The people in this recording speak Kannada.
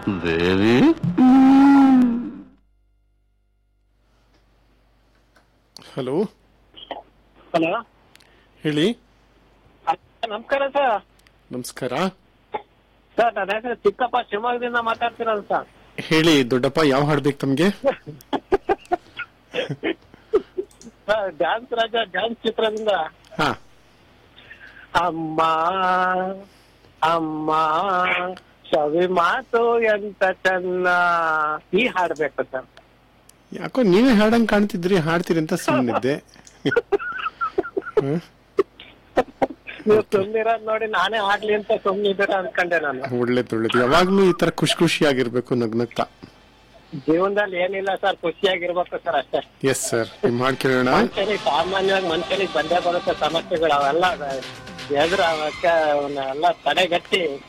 ದೇವಿ ಹಲೋ ಹಲೋ ಹೇಳಿ ನಮಸ್ಕಾರ ಸರ್ ನಮಸ್ಕಾರ ಸರ್ ನನ್ನ ಹೆಸರು ಚಿಕ್ಕಪ್ಪ ಶಿವಮೊಗ್ಗದಿಂದ ಮಾತಾಡ್ತಿರೋದು ಸರ್ ಹೇಳಿ ದೊಡ್ಡಪ್ಪ ಯಾವ ಹಾಡ್ಬೇಕು ತಮ್ಗೆ ಸರ್ ಡ್ಯಾನ್ಸ್ ರಾಜ ಡ್ಯಾನ್ಸ್ ಚಿತ್ರದಿಂದ ಹಾ ಅಮ್ಮ ಅಮ್ಮ ಸವಿ ಮಾತು ಎಂತ ಚೆನ್ನ ಈ ಹಾಡ್ಬೇಕು ಸರ್ ಯಾಕೋ ನೀವೇ ಹಾಡಂಗ್ ಕಾಣ್ತಿದ್ರಿ ಹಾಡ್ತೀರಿ ಅಂತ ಸುಮ್ಮನಿದ್ದೆ ನೀವು ಸುಮ್ನಿರೋದ್ ನೋಡಿ ನಾನೇ ಹಾಡ್ಲಿ ಅಂತ ಸುಮ್ನಿದ್ದೀರ ಅನ್ಕೊಂಡೆ ನಾನು ಒಳ್ಳೇದು ಒಳ್ಳೇದು ಯಾವಾಗ್ಲೂ ಈ ತರ ಖುಷಿ ಖುಷಿಯಾಗಿರ್ಬೇಕು ನಗ್ನಗ್ತಾ ಜೀವನದಲ್ಲಿ ಏನಿಲ್ಲ ಸರ್ ಖುಷಿಯಾಗಿರ್ಬೇಕು ಸರ್ ಅಷ್ಟೇ ಎಸ್ ಸರ್ ನಿಮ್ ಹಾಡ್ ಕೇಳೋಣ ಮನುಷ್ಯನಿಗೆ ಸಾಮಾನ್ಯವಾಗಿ ಮನುಷ್ಯನಿಗೆ ಬಂದೇ ಬರುತ್ತೆ ಸಮಸ್ಯೆಗಳು ಅವೆಲ್ಲ ಎದುರು ಅವಕ್ಕೆ ಅವನ್ನೆಲ್ಲ ತಡೆಗಟ್ಟಿ